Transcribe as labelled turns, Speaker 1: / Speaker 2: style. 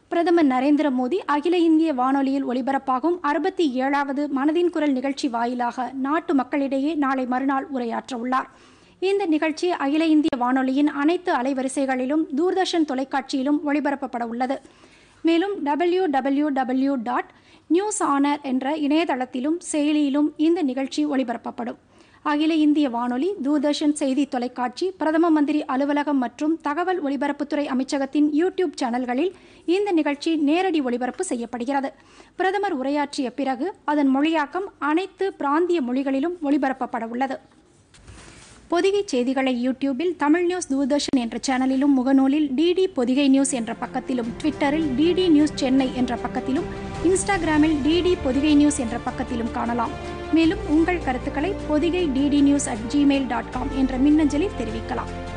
Speaker 1: பிரதமர் நரேந்திர மோடி அகில இந்திய வானொலியில் ஒலிபரப்பாகும் அறுபத்தி ஏழாவது மனதின் குரல் நிகழ்ச்சி வாயிலாக நாட்டு மக்களிடையே நாளை மறுநாள் உரையாற்ற உள்ளார் இந்த நிகழ்ச்சி அகில இந்திய வானொலியின் அனைத்து அலைவரிசைகளிலும் தூர்தர்ஷன் தொலைக்காட்சியிலும் ஒளிபரப்பப்பட உள்ளது மேலும் W W W dot news on air என்ற இணையதளத்திலும் செயலியிலும் இந்த நிகழ்ச்சி ஒளிபரப்பப்படும் அகில இந்திய வானொலி தூர்தர்ஷன் செய்தி தொலைக்காட்சி பிரதம மந்திரி அலுவலகம் மற்றும் தகவல் ஒலிபரப்புத்துறை அமைச்சகத்தின் யூடியூப் சேனல்களில் இந்த நிகழ்ச்சி நேரடி ஒளிபரப்பு செய்யப்படுகிறது பிரதமர் உரையாற்றிய பிறகு அதன் மொழியாக்கம் அனைத்து பிராந்திய மொழிகளிலும் ஒளிபரப்பப்பட உள்ளது பொதிகை செய்திகளை யூடியூபில் தமிழ் நியூஸ் தூர்தர்ஷன் என்ற சேனலிலும் முகநூலில் டிடி பொதிகை நியூஸ் என்ற பக்கத்திலும் ட்விட்டரில் டிடி நியூஸ் சென்னை என்ற பக்கத்திலும் இன்ஸ்டாகிராமில் டிடி பொதிகை நியூஸ் என்ற பக்கத்திலும் காணலாம் மேலும் உங்கள் கருத்துக்களை Podhigai DD news at Gmail dot com என்ற மின்னஞ்சலில் தெரிவிக்கலாம்